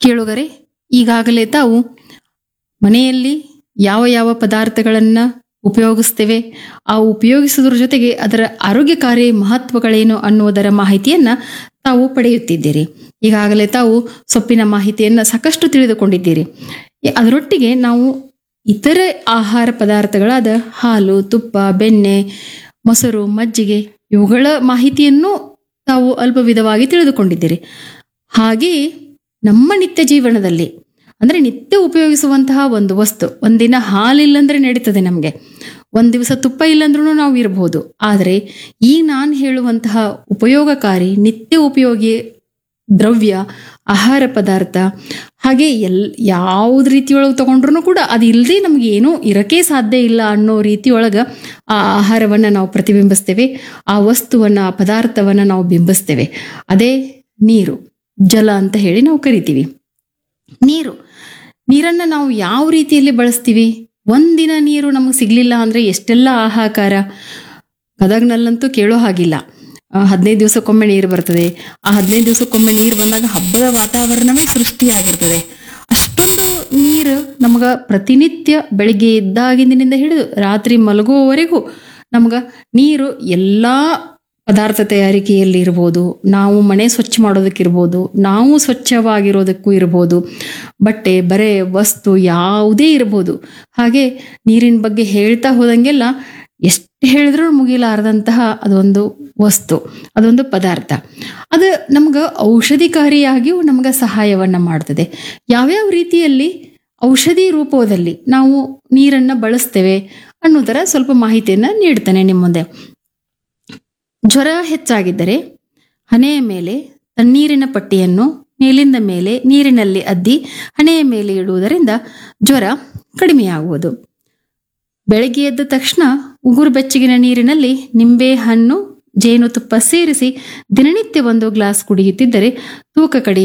ಕೇಳುಗರೆ ಈಗಾಗಲೇ ತಾವು ಮನೆಯಲ್ಲಿ ಯಾವ ಯಾವ ಪದಾರ್ಥಗಳನ್ನು ಉಪಯೋಗಿಸ್ತೇವೆ ಆ ಉಪಯೋಗಿಸುವುದರ ಜೊತೆಗೆ ಅದರ ಆರೋಗ್ಯಕಾರಿ ಮಹತ್ವಗಳೇನು ಅನ್ನುವುದರ ಮಾಹಿತಿಯನ್ನ ತಾವು ಪಡೆಯುತ್ತಿದ್ದೀರಿ ಈಗಾಗಲೇ ತಾವು ಸೊಪ್ಪಿನ ಮಾಹಿತಿಯನ್ನ ಸಾಕಷ್ಟು ತಿಳಿದುಕೊಂಡಿದ್ದೀರಿ ಎ- ಅದರೊಟ್ಟಿಗೆ ನಾವು ಇತರೆ ಆಹಾರ ಪದಾರ್ಥಗಳಾದ ಹಾಲು ತುಪ್ಪ ಬೆಣ್ಣೆ ಮೊಸರು ಮಜ್ಜಿಗೆ ಇವುಗಳ ಮಾಹಿತಿಯನ್ನು ತಾವು ಅಲ್ಪ ವಿಧವಾಗಿ ತಿಳಿದುಕೊಂಡಿದ್ದೀರಿ ಹಾಗೆಯೇ ನಮ್ಮ ನಿತ್ಯ ಜೀವನದಲ್ಲಿ ಅಂದ್ರೆ ನಿತ್ಯ ಉಪಯೋಗಿಸುವಂತಹ ಒಂದು ವಸ್ತು ಒಂದಿನ ಹಾಲಿಲ್ಲಂದ್ರೆ ನಡೀತದೆ ನಮಗೆ ಒಂದ್ ದಿವಸ ತುಪ್ಪ ಇಲ್ಲಂದ್ರೂ ನಾವು ಇರಬಹುದು ಆದರೆ ಈ ನಾನು ಹೇಳುವಂತಹ ಉಪಯೋಗಕಾರಿ ನಿತ್ಯ ಉಪಯೋಗಿ ದ್ರವ್ಯ ಆಹಾರ ಪದಾರ್ಥ ಹಾಗೆ ಎಲ್ ಯಾವ್ದು ರೀತಿಯೊಳಗೆ ತಗೊಂಡ್ರು ಕೂಡ ಅದು ಇಲ್ಲದೆ ನಮ್ಗೆ ಏನೂ ಇರಕ್ಕೆ ಸಾಧ್ಯ ಇಲ್ಲ ಅನ್ನೋ ರೀತಿಯೊಳಗೆ ಆ ಆಹಾರವನ್ನು ನಾವು ಪ್ರತಿಬಿಂಬಿಸ್ತೇವೆ ಆ ವಸ್ತುವನ್ನ ಆ ಪದಾರ್ಥವನ್ನ ನಾವು ಬಿಂಬಿಸ್ತೇವೆ ಅದೇ ನೀರು ಜಲ ಅಂತ ಹೇಳಿ ನಾವು ಕರಿತೀವಿ ನೀರು ನೀರನ್ನ ನಾವು ಯಾವ ರೀತಿಯಲ್ಲಿ ಬಳಸ್ತೀವಿ ಒಂದಿನ ನೀರು ನಮಗೆ ಸಿಗ್ಲಿಲ್ಲ ಅಂದ್ರೆ ಎಷ್ಟೆಲ್ಲ ಹಾಹಾಕಾರ ಗದಗ್ನಲ್ಲಂತೂ ಕೇಳೋ ಹಾಗಿಲ್ಲ ಆ, ಹದಿನೈದು ದಿವಸಕ್ಕೊಮ್ಮೆ ನೀರು ಬರ್ತದೆ ಆ ಹದಿನೈದು ದಿವಸಕ್ಕೊಮ್ಮೆ ನೀರು ಬಂದಾಗ ಹಬ್ಬದ ವಾತಾವರಣವೇ ಸೃಷ್ಟಿಯಾಗಿರ್ತದೆ ಅಷ್ಟೊಂದು ನೀರು ನಮಗ ಪ್ರತಿನಿತ್ಯ ಬೆಳಿಗ್ಗೆ ಎದ್ದಾಗಿಂದಿನಿಂದ ಹಿಡಿದು ರಾತ್ರಿ ಮಲಗುವವರೆಗೂ ನಮ್ಗ ನೀರು ಎಲ್ಲಾ ಪದಾರ್ಥ ತಯಾರಿಕೆಯಲ್ಲಿ ಇರ್ಬೋದು ನಾವು ಮನೆ ಸ್ವಚ್ಛ ಮಾಡೋದಕ್ಕಿರ್ಬೋದು ನಾವು ಸ್ವಚ್ಛವಾಗಿರೋದಕ್ಕೂ ಇರ್ಬೋದು ಬಟ್ಟೆ ಬರೆ ವಸ್ತು ಯಾವುದೇ ಇರ್ಬೋದು ಹಾಗೆ ನೀರಿನ ಬಗ್ಗೆ ಹೇಳ್ತಾ ಹೋದಂಗೆಲ್ಲ ಎಷ್ಟು ಹೇಳಿದ್ರೂ ಮುಗಿಲಾರದಂತಹ ಅದೊಂದು ವಸ್ತು ಅದೊಂದು ಪದಾರ್ಥ ಅದು ನಮ್ಗೆ ಔಷಧಿಕಾರಿಯಾಗಿಯೂ ನಮ್ಗೆ ಸಹಾಯವನ್ನ ಮಾಡ್ತದೆ ಯಾವ್ಯಾವ ರೀತಿಯಲ್ಲಿ ಔಷಧಿ ರೂಪದಲ್ಲಿ ನಾವು ನೀರನ್ನ ಬಳಸ್ತೇವೆ ಅನ್ನೋದರ ಸ್ವಲ್ಪ ಮಾಹಿತಿಯನ್ನ ನೀಡ್ತೇನೆ ನಿಮ್ಮ ಮುಂದೆ ಜ್ವರ ಹೆಚ್ಚಾಗಿದ್ದರೆ ಹಣೆಯ ಮೇಲೆ ತಣ್ಣೀರಿನ ಪಟ್ಟಿಯನ್ನು ಮೇಲಿಂದ ಮೇಲೆ ನೀರಿನಲ್ಲಿ ಅದ್ದಿ ಹಣೆಯ ಮೇಲೆ ಇಡುವುದರಿಂದ ಜ್ವರ ಕಡಿಮೆಯಾಗುವುದು ಬೆಳಗ್ಗೆ ಎದ್ದ ತಕ್ಷಣ ಉಗುರು ಬೆಚ್ಚಗಿನ ನೀರಿನಲ್ಲಿ ನಿಂಬೆ ಹಣ್ಣು ಜೇನುತುಪ್ಪ ಸೇರಿಸಿ ದಿನನಿತ್ಯ ಒಂದು ಗ್ಲಾಸ್ ಕುಡಿಯುತ್ತಿದ್ದರೆ ತೂಕ ಕಡಿಮೆ